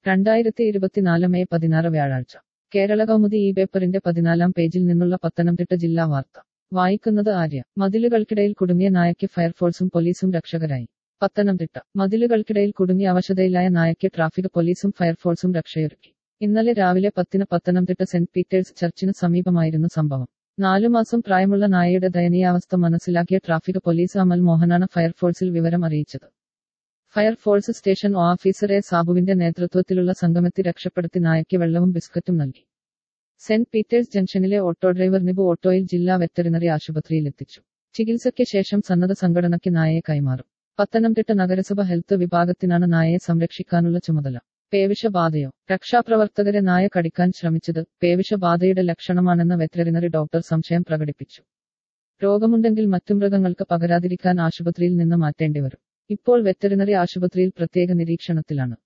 രണ്ടായിരത്തി ഇരുപത്തിനാല് മെയ് പതിനാറ് വ്യാഴാഴ്ച കേരള കൗമുദി ഈ പേപ്പറിന്റെ പതിനാലാം പേജിൽ നിന്നുള്ള പത്തനംതിട്ട ജില്ലാ വാർത്ത വായിക്കുന്നത് ആര്യ മതിലുകൾക്കിടയിൽ കുടുങ്ങിയ നായയ്ക്ക് ഫയർഫോഴ്സും പോലീസും രക്ഷകരായി പത്തനംതിട്ട മതിലുകൾക്കിടയിൽ കുടുങ്ങി അവശതയിലായ നായയ്ക്ക് ട്രാഫിക് പോലീസും ഫയർഫോഴ്സും രക്ഷയൊരുക്കി ഇന്നലെ രാവിലെ പത്തിന് പത്തനംതിട്ട സെന്റ് പീറ്റേഴ്സ് ചർച്ചിന് സമീപമായിരുന്നു സംഭവം നാലു മാസം പ്രായമുള്ള നായയുടെ ദയനീയാവസ്ഥ മനസ്സിലാക്കിയ ട്രാഫിക് പോലീസ് അമൽ മോഹനാണ് ഫയർഫോഴ്സിൽ വിവരം അറിയിച്ചത് ഫയർഫോഴ്സ് സ്റ്റേഷൻ ഓഫീസർ എ സാബുവിന്റെ നേതൃത്വത്തിലുള്ള സംഘമെത്തി രക്ഷപ്പെടുത്തി നായയ്ക്ക് വെള്ളവും ബിസ്ക്കറ്റും നൽകി സെന്റ് പീറ്റേഴ്സ് ജംഗ്ഷനിലെ ഓട്ടോ ഡ്രൈവർ നിബു ഓട്ടോയിൽ ജില്ലാ വെറ്ററിനറി ആശുപത്രിയിലെത്തിച്ചു ചികിത്സയ്ക്ക് ശേഷം സന്നദ്ധ സംഘടനയ്ക്ക് നായയെ കൈമാറും പത്തനംതിട്ട നഗരസഭ ഹെൽത്ത് വിഭാഗത്തിനാണ് നായയെ സംരക്ഷിക്കാനുള്ള ചുമതല പേവിഷബാധയോ രക്ഷാപ്രവർത്തകരെ നായ കടിക്കാൻ ശ്രമിച്ചത് പേവിഷബാധയുടെ ലക്ഷണമാണെന്ന് വെറ്ററിനറി ഡോക്ടർ സംശയം പ്രകടിപ്പിച്ചു രോഗമുണ്ടെങ്കിൽ മറ്റു മൃഗങ്ങൾക്ക് പകരാതിരിക്കാൻ ആശുപത്രിയിൽ നിന്ന് മാറ്റേണ്ടി വരും ഇപ്പോൾ വെറ്ററിനറി ആശുപത്രിയിൽ പ്രത്യേക നിരീക്ഷണത്തിലാണ്